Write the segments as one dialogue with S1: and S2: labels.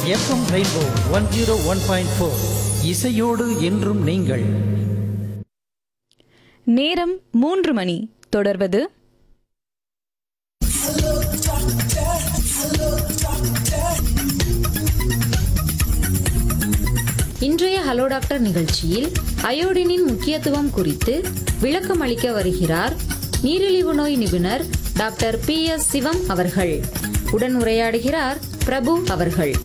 S1: FM rainbow one zero one point four இசையோடு என்றும் நீங்கள்
S2: நேரம் மூன்று மணி தொடர்வது
S3: இன்றைய ஹலோ டாக்டர் நிகழ்ச்சியில் அயோடினின் முக்கியத்துவம் குறித்து விளக்கம் அளிக்க வருகிறார் நீரிழிவு நோய் நிபுணர் டாக்டர் பி எஸ் சிவம் அவர்கள் உடன் உரையாடுகிறார் பிரபு அவர்கள்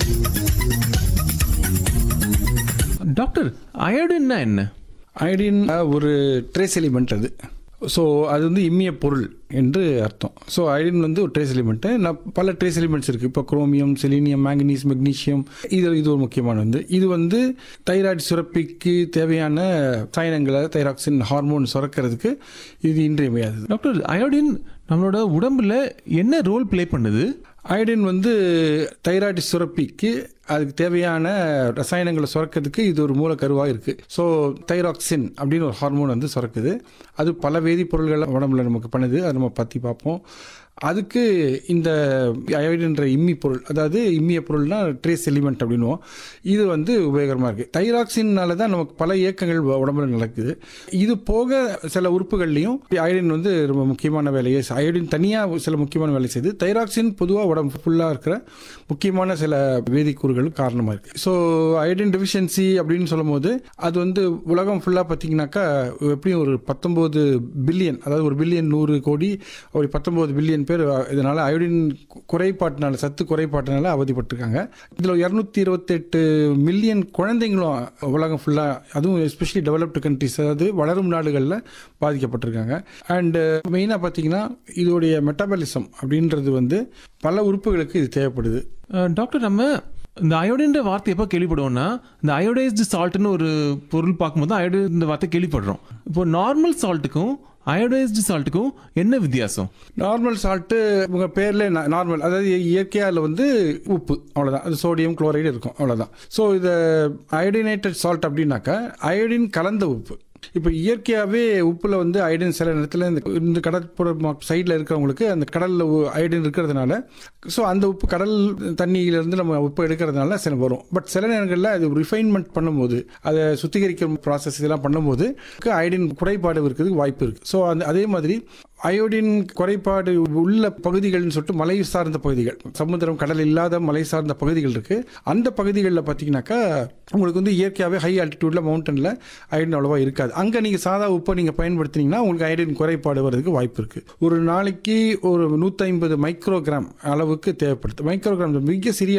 S4: டாக்டர் அயோடின்னா என்ன
S5: அயடின் ஒரு ட்ரேஸ் எலிமெண்ட் அது ஸோ அது வந்து இம்மிய பொருள் என்று அர்த்தம் ஸோ அயடின் வந்து ஒரு ட்ரேஸ் எலிமெண்ட்டு நான் பல ட்ரேஸ் எலிமெண்ட்ஸ் இருக்குது இப்போ குரோமியம் செலீனியம் மேங்கனீஸ் மெக்னீஷியம் இது இது ஒரு முக்கியமான வந்து இது வந்து தைராய்டு சுரப்பிக்கு தேவையான சைனங்களை தைராக்சின் ஹார்மோன் சுரக்கிறதுக்கு இது இன்றியமையாதது
S4: டாக்டர் அயோடின் நம்மளோட உடம்புல என்ன ரோல் ப்ளே பண்ணுது
S5: அயடின் வந்து தைராய்டு சுரப்பிக்கு அதுக்கு தேவையான ரசாயனங்களை சுரக்கிறதுக்கு இது ஒரு மூலக்கருவாக இருக்குது ஸோ தைராக்சின் அப்படின்னு ஒரு ஹார்மோன் வந்து சுரக்குது அது பல வேதிப்பொருள்களை உடம்புல நமக்கு பண்ணுது அதை நம்ம பற்றி பார்ப்போம் அதுக்கு இந்த அயோடின்ற இம்மி பொருள் அதாவது இம்மிய பொருள்னா ட்ரேஸ் எலிமெண்ட் அப்படின்னுவோம் இது வந்து உபயோகரமாக இருக்குது தைராக்சின்னால தான் நமக்கு பல இயக்கங்கள் உ- உடம்புல நடக்குது இது போக சில உறுப்புகள்லையும் அயோடின் வந்து ரொம்ப முக்கியமான வேலையை செ- அயோடின் தனியாக சில முக்கியமான வேலை செய்யுது தைராக்சின் பொதுவாக உடம்பு ஃபுல்லாக இருக்கிற முக்கியமான சில வேதிக்கூறுகளும் காரணமாக இருக்குது ஸோ அயோடின் டெஃபிஷியன்சி அப்படின்னு சொல்லும்போது அது வந்து உலகம் ஃபுல்லாக பார்த்தீங்கன்னாக்கா எப்படியும் ஒரு பத்தொம்போது பில்லியன் அதாவது ஒரு பில்லியன் நூறு கோடி ஒரு பத்தொம்போது பில்லியன் பேர் இதனால் அயோடின் குறைபாட்டினால சத்து குறைபாட்டினால அவதிப்பட்டிருக்காங்க இதில் இரநூத்தி இருபத்தெட்டு மில்லியன் குழந்தைங்களும் உலகம் ஃபுல்லாக அதுவும் எஸ்பெஷலி டெவலப்டு கண்ட்ரிஸ் அதாவது வளரும் நாடுகளில் பாதிக்கப்பட்டிருக்காங்க அண்டு மெயினாக பார்த்தீங்கன்னா இதோடைய மெட்டபாலிசம் அப்படின்றது வந்து பல உறுப்புகளுக்கு இது தேவைப்படுது
S4: அஹ், டாக்டர் நம்ம இந்த அயோடின்ற வார்த்தை எப்போ கேள்விப்படுவோம்னா இந்த அயோடைஸ்டு சால்ட்னு ஒரு பொருள் பார்க்கும்போது தான் அயோடைஸ் இந்த வார்த்தை கேள்விப்படுறோம் இப்போ நார்மல் சால்ட்டுக்கும் அயோடைஸ்டு சால்ட்டுக்கும் என்ன வித்தியாசம்
S5: நார்மல் சால்ட்டு உங்கள் பேரில் நார்மல் அதாவது இயற்கையாக அதில் வந்து உப்பு அவ்வளோதான் அது சோடியம் குளோரைடு இருக்கும் அவ்வளோதான் ஸோ இது அயோடினேட்டட் சால்ட் அப்படின்னாக்கா அயோடின் கலந்த உப்பு இப்போ இயற்கையாகவே உப்பில் வந்து அயோடின் சில நேரத்தில் இந்த இந்த கடற்புற சைடில் இருக்கிறவங்களுக்கு அந்த கடலில் அயோடின் இருக்கிறதுனால ஸோ அந்த உப்பு கடல் தண்ணியிலேருந்து நம்ம உப்பு எடுக்கிறதுனால சில வரும் பட் சில நேரங்களில் அது ரிஃபைன்மெண்ட் பண்ணும்போது அதை சுத்திகரிக்கிற ப்ராசஸ் இதெல்லாம் பண்ணும்போது அயோடின் குறைபாடு இருக்கிறதுக்கு வாய்ப்பு இருக்குது ஸோ அந்த அதே மாதிரி அயோடின் குறைபாடு உள்ள பகுதிகள்னு சொல்லிட்டு மலை சார்ந்த பகுதிகள் சமுத்திரம் கடல் இல்லாத மலை சார்ந்த பகுதிகள் இருக்கு அந்த பகுதிகளில் பார்த்தீங்கன்னாக்கா உங்களுக்கு வந்து இயற்கையாகவே ஹை ஆல்டிடியூட்ல மவுண்டனில் அயோடின் அவ்வளோவா இருக்காது அங்கே நீங்கள் சாதா உப்பை நீங்கள் பயன்படுத்தினீங்கன்னா உங்களுக்கு அயோடின் குறைபாடு வர்றதுக்கு வாய்ப்பு இருக்கு ஒரு நாளைக்கு ஒரு நூற்றி ஐம்பது மைக்ரோகிராம் அளவுக்கு தேவைப்படுது மைக்ரோகிராம் மிக சிறிய